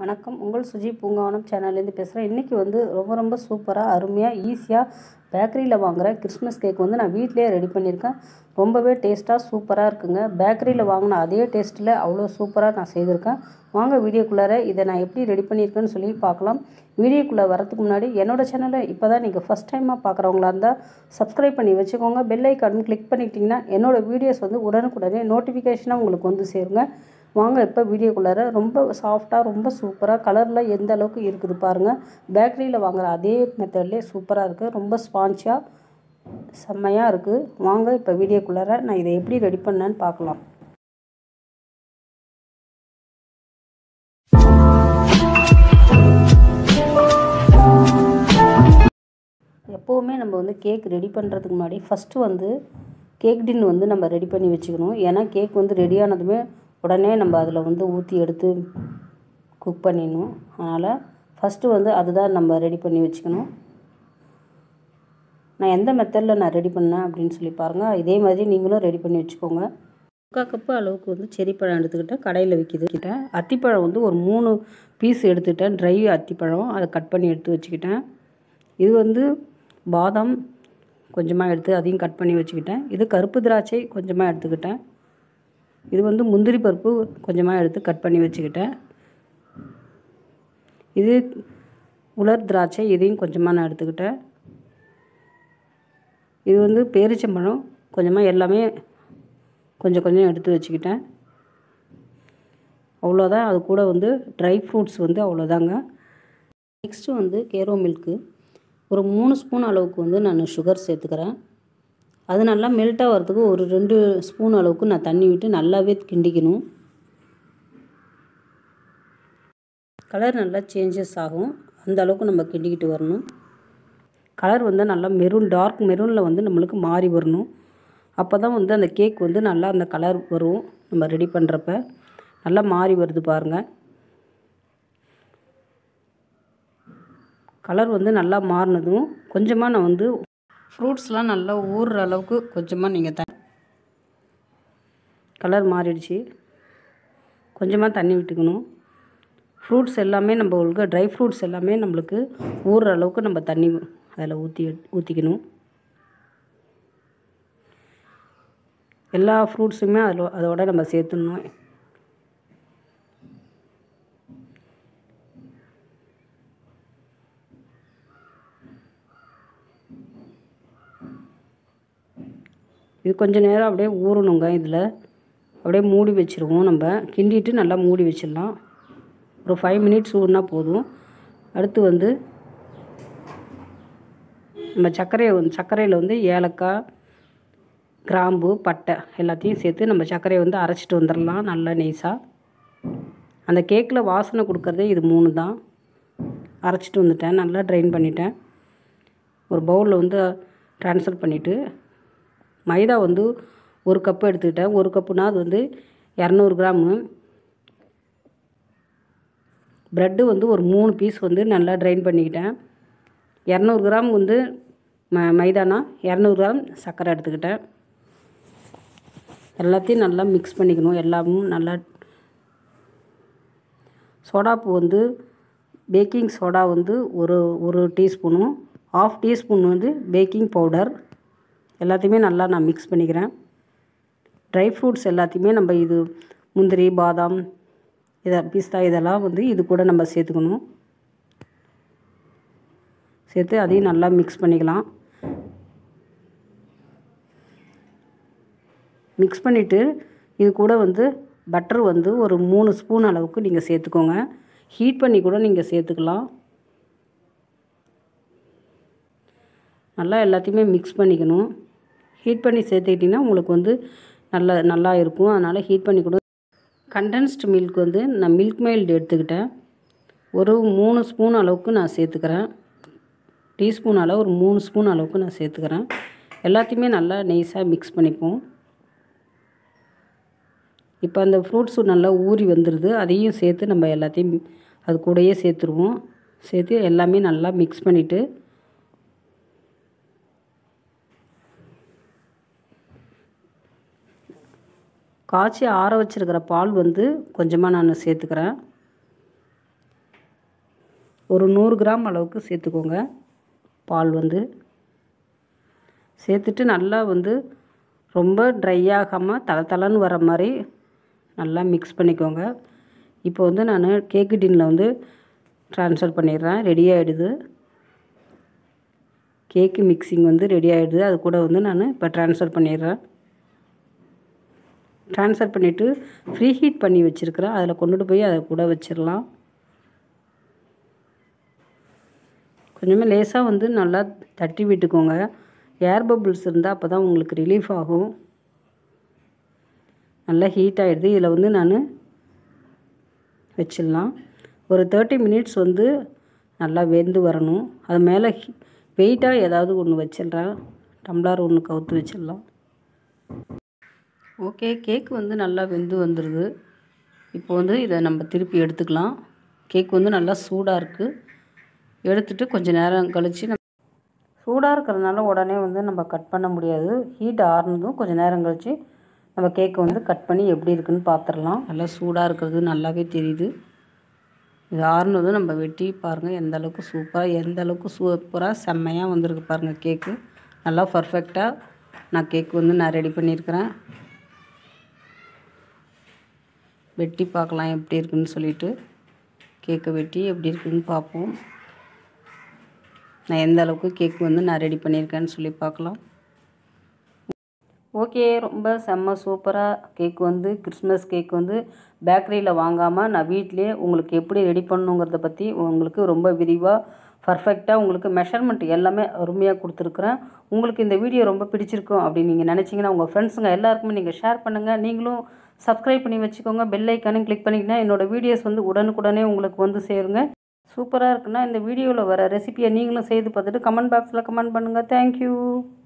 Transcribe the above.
வணக்கம் உங்கள் சுஜி பூங்காவனம் சேனல்லேருந்து பேசுகிறேன் இன்றைக்கி வந்து ரொம்ப ரொம்ப சூப்பராக அருமையாக ஈஸியாக பேக்கரியில் வாங்குகிற கிறிஸ்மஸ் கேக் வந்து நான் வீட்டிலேயே ரெடி பண்ணியிருக்கேன் ரொம்பவே டேஸ்ட்டாக சூப்பராக இருக்குங்க பேக்கரியில் வாங்கின அதே டேஸ்ட்டில் அவ்வளோ சூப்பராக நான் செய்திருக்கேன் வாங்க வீடியோக்குள்ளார இதை நான் எப்படி ரெடி பண்ணியிருக்கேன்னு சொல்லி பார்க்கலாம் வீடியோக்குள்ளே வரதுக்கு முன்னாடி என்னோடய சேனலை இப்போ தான் நீங்கள் ஃபஸ்ட் டைமாக பார்க்குறவங்களா இருந்தால் சப்ஸ்கிரைப் பண்ணி வச்சுக்கோங்க பெல் ஐக்கான் கிளிக் பண்ணிக்கிட்டிங்கன்னா என்னோடய வீடியோஸ் வந்து உடனுக்குடனே நோட்டிஃபிகேஷனாக உங்களுக்கு வந்து சேருங்க வாங்க இப்போ வீடியோக்குள்ளார ரொம்ப சாஃப்டாக ரொம்ப சூப்பராக கலரில் எந்த அளவுக்கு இருக்குது பாருங்கள் பேக்கரியில் வாங்குற அதே மெத்தட்லேயே சூப்பராக இருக்குது ரொம்ப ஸ்பான்ச்சியாக செம்மையாக இருக்குது வாங்க இப்போ வீடியோக்குள்ளார நான் இதை எப்படி ரெடி பண்ணேன்னு பார்க்கலாம் எப்போவுமே நம்ம வந்து கேக் ரெடி பண்ணுறதுக்கு முன்னாடி ஃபஸ்ட்டு வந்து கேக் டின் வந்து நம்ம ரெடி பண்ணி வச்சுக்கணும் ஏன்னா கேக் வந்து ரெடி ஆனதுமே உடனே நம்ம அதில் வந்து ஊற்றி எடுத்து குக் பண்ணிடணும் அதனால் ஃபஸ்ட்டு வந்து அதுதான் நம்ம ரெடி பண்ணி வச்சுக்கணும் நான் எந்த மெத்தடில் நான் ரெடி பண்ணேன் அப்படின்னு சொல்லி பாருங்கள் இதே மாதிரி நீங்களும் ரெடி பண்ணி வச்சுக்கோங்க முக்கால் கப்பு அளவுக்கு வந்து செரி பழம் எடுத்துக்கிட்டேன் கடையில் விற்கிதுக்கிட்டேன் அத்திப்பழம் வந்து ஒரு மூணு பீஸ் எடுத்துக்கிட்டேன் ட்ரை அத்திப்பழம் அதை கட் பண்ணி எடுத்து வச்சுக்கிட்டேன் இது வந்து பாதாம் கொஞ்சமாக எடுத்து அதையும் கட் பண்ணி வச்சுக்கிட்டேன் இது கருப்பு திராட்சை கொஞ்சமாக எடுத்துக்கிட்டேன் இது வந்து முந்திரி பருப்பு கொஞ்சமாக எடுத்து கட் பண்ணி வச்சுக்கிட்டேன் இது உலர் திராட்சை இதையும் கொஞ்சமாக நான் எடுத்துக்கிட்டேன் இது வந்து பேரிச்சம்பழம் கொஞ்சமாக எல்லாமே கொஞ்சம் கொஞ்சம் எடுத்து வச்சுக்கிட்டேன் அவ்வளோதான் அது கூட வந்து ட்ரை ஃப்ரூட்ஸ் வந்து அவ்வளோதாங்க நெக்ஸ்ட்டு வந்து கேரோ மில்க்கு ஒரு மூணு ஸ்பூன் அளவுக்கு வந்து நான் சுகர் சேர்த்துக்கிறேன் அது நல்லா மெல்ட் ஆகிறதுக்கு ஒரு ரெண்டு ஸ்பூன் அளவுக்கு நான் தண்ணி விட்டு நல்லாவே கிண்டிக்கணும் கலர் நல்லா சேஞ்சஸ் ஆகும் அந்த அளவுக்கு நம்ம கிண்டிக்கிட்டு வரணும் கலர் வந்து நல்லா மெரூன் டார்க் மெரூனில் வந்து நம்மளுக்கு மாறி வரணும் அப்போ தான் வந்து அந்த கேக் வந்து நல்லா அந்த கலர் வரும் நம்ம ரெடி பண்ணுறப்ப நல்லா மாறி வருது பாருங்கள் கலர் வந்து நல்லா மாறினதும் கொஞ்சமாக நான் வந்து ஃப்ரூட்ஸ்லாம் நல்லா ஊறுற அளவுக்கு கொஞ்சமாக நீங்கள் த கலர் மாறிடுச்சு கொஞ்சமாக தண்ணி விட்டுக்கணும் ஃப்ரூட்ஸ் எல்லாமே நம்ம உங்களுக்கு ட்ரை ஃப்ரூட்ஸ் எல்லாமே நம்மளுக்கு ஊறுற அளவுக்கு நம்ம தண்ணி அதில் ஊற்றி ஊற்றிக்கணும் எல்லா ஃப்ரூட்ஸுமே அதில் அதோட நம்ம சேர்த்துடணும் இது கொஞ்சம் நேரம் அப்படியே ஊறணுங்க இதில் அப்படியே மூடி வச்சுருவோம் நம்ம கிண்டிட்டு நல்லா மூடி வச்சிடலாம் ஒரு ஃபைவ் மினிட்ஸ் ஊறினா போதும் அடுத்து வந்து நம்ம சர்க்கரையை வந்து சர்க்கரையில் வந்து ஏலக்காய் கிராம்பு பட்டை எல்லாத்தையும் சேர்த்து நம்ம சர்க்கரையை வந்து அரைச்சிட்டு வந்துடலாம் நல்லா நெய்ஸாக அந்த கேக்கில் வாசனை கொடுக்குறதே இது மூணு தான் அரைச்சிட்டு வந்துட்டேன் நல்லா ட்ரைன் பண்ணிட்டேன் ஒரு பவுலில் வந்து ட்ரான்ஸ்ஃபர் பண்ணிவிட்டு மைதா வந்து ஒரு கப்பு எடுத்துக்கிட்டேன் ஒரு கப்புனா அது வந்து இரநூறு கிராமு ப்ரெட்டு வந்து ஒரு மூணு பீஸ் வந்து நல்லா ட்ரைன் பண்ணிக்கிட்டேன் இரநூறு கிராம் வந்து ம மைதானா இரநூறு கிராம் சர்க்கரை எடுத்துக்கிட்டேன் எல்லாத்தையும் நல்லா மிக்ஸ் பண்ணிக்கணும் எல்லாமும் நல்லா சோடாப்பு வந்து பேக்கிங் சோடா வந்து ஒரு ஒரு டீஸ்பூனும் ஆஃப் டீஸ்பூன் வந்து பேக்கிங் பவுடர் எல்லாத்தையுமே நல்லா நான் மிக்ஸ் பண்ணிக்கிறேன் ட்ரை ஃப்ரூட்ஸ் எல்லாத்தையுமே நம்ம இது முந்திரி பாதாம் இதை பிஸ்தா இதெல்லாம் வந்து இது கூட நம்ம சேர்த்துக்கணும் சேர்த்து அதையும் நல்லா மிக்ஸ் பண்ணிக்கலாம் மிக்ஸ் பண்ணிவிட்டு இது கூட வந்து பட்டர் வந்து ஒரு மூணு ஸ்பூன் அளவுக்கு நீங்கள் சேர்த்துக்கோங்க ஹீட் பண்ணி கூட நீங்கள் சேர்த்துக்கலாம் நல்லா எல்லாத்தையுமே மிக்ஸ் பண்ணிக்கணும் ஹீட் பண்ணி சேர்த்துக்கிட்டிங்கன்னா உங்களுக்கு வந்து நல்லா நல்லா இருக்கும் அதனால் ஹீட் பண்ணி கூட கண்டென்ஸ்டு மில்க் வந்து நான் மில்க் மைல்டு எடுத்துக்கிட்டேன் ஒரு மூணு ஸ்பூன் அளவுக்கு நான் சேர்த்துக்கிறேன் டீஸ்பூன் அளவு ஒரு மூணு ஸ்பூன் அளவுக்கு நான் சேர்த்துக்கிறேன் எல்லாத்தையுமே நல்லா நெய்ஸாக மிக்ஸ் பண்ணிப்போம் இப்போ அந்த ஃப்ரூட்ஸு நல்லா ஊறி வந்துடுது அதையும் சேர்த்து நம்ம எல்லாத்தையும் அது கூடயே சேர்த்துருவோம் சேர்த்து எல்லாமே நல்லா மிக்ஸ் பண்ணிவிட்டு காய்ச்சி ஆற வச்சுருக்கிற பால் வந்து கொஞ்சமாக நான் சேர்த்துக்கிறேன் ஒரு நூறு கிராம் அளவுக்கு சேர்த்துக்கோங்க பால் வந்து சேர்த்துட்டு நல்லா வந்து ரொம்ப ட்ரை ஆகாமல் தலை தலைன்னு வர மாதிரி நல்லா மிக்ஸ் பண்ணிக்கோங்க இப்போ வந்து நான் கேக்கு டின்னில் வந்து ட்ரான்ஸ்ஃபர் பண்ணிடுறேன் ரெடி ஆகிடுது கேக்கு மிக்சிங் வந்து ரெடி ஆகிடுது அது கூட வந்து நான் இப்போ ட்ரான்ஸ்ஃபர் பண்ணிடுறேன் ட்ரான்ஸ்ஃபர் பண்ணிவிட்டு ஃப்ரீ ஹீட் பண்ணி வச்சுருக்கிறேன் அதில் கொண்டுட்டு போய் அதை கூட வச்சிடலாம் கொஞ்சமாக லேசாக வந்து நல்லா தட்டி விட்டுக்கோங்க ஏர் பபிள்ஸ் இருந்தால் அப்போ தான் உங்களுக்கு ரிலீஃப் ஆகும் நல்லா ஹீட் ஆகிடுது இதில் வந்து நான் வச்சிடலாம் ஒரு தேர்ட்டி மினிட்ஸ் வந்து நல்லா வெந்து வரணும் அது மேலே வெயிட்டாக ஏதாவது ஒன்று வச்சிடுறேன் டம்ளர் ஒன்று கவுத்து வச்சிடலாம் ஓகே கேக் வந்து நல்லா வெந்து வந்துடுது இப்போ வந்து இதை நம்ம திருப்பி எடுத்துக்கலாம் கேக் வந்து நல்லா சூடாக இருக்குது எடுத்துட்டு கொஞ்சம் நேரம் கழித்து நம்ம சூடாக இருக்கிறதுனால உடனே வந்து நம்ம கட் பண்ண முடியாது ஹீட் ஆறுனதும் கொஞ்சம் நேரம் கழித்து நம்ம கேக்கை வந்து கட் பண்ணி எப்படி இருக்குன்னு பார்த்துடலாம் நல்லா சூடாக இருக்கிறது நல்லாவே தெரியுது இது ஆறுனதும் நம்ம வெட்டி பாருங்கள் எந்த அளவுக்கு சூப்பராக எந்த அளவுக்கு சூப்பராக செம்மையாக வந்திருக்கு பாருங்கள் கேக்கு நல்லா பர்ஃபெக்டாக நான் கேக் வந்து நான் ரெடி பண்ணியிருக்கிறேன் வெட்டி பார்க்கலாம் எப்படி இருக்குன்னு சொல்லிட்டு கேக்கை வெட்டி எப்படி இருக்குன்னு பார்ப்போம் நான் எந்த அளவுக்கு கேக் வந்து நான் ரெடி பண்ணியிருக்கேன்னு சொல்லி பார்க்கலாம் ஓகே ரொம்ப செம்ம சூப்பராக கேக் வந்து கிறிஸ்மஸ் கேக் வந்து பேக்கரியில் வாங்காமல் நான் வீட்டிலே உங்களுக்கு எப்படி ரெடி பண்ணணுங்கிறத பற்றி உங்களுக்கு ரொம்ப விரிவாக பர்ஃபெக்டாக உங்களுக்கு மெஷர்மெண்ட் எல்லாமே அருமையாக கொடுத்துருக்குறேன் உங்களுக்கு இந்த வீடியோ ரொம்ப பிடிச்சிருக்கும் அப்படின்னு நீங்கள் நினச்சிங்கன்னா உங்கள் ஃப்ரெண்ட்ஸுங்க எல்லாருக்குமே நீங்கள் ஷேர் பண்ணுங்கள் நீங்களும் சப்ஸ்கிரைப் பண்ணி வச்சுக்கோங்க பெல் ஐக்கானும் கிளிக் பண்ணிங்கன்னா என்னோடய வீடியோஸ் வந்து உடனுக்குடனே உங்களுக்கு வந்து சேருங்க சூப்பராக இருக்குன்னா இந்த வீடியோவில் வர ரெசிபியை நீங்களும் செய்து பார்த்துட்டு கமெண்ட் பாக்ஸில் கமெண்ட் பண்ணுங்கள் தேங்க்யூ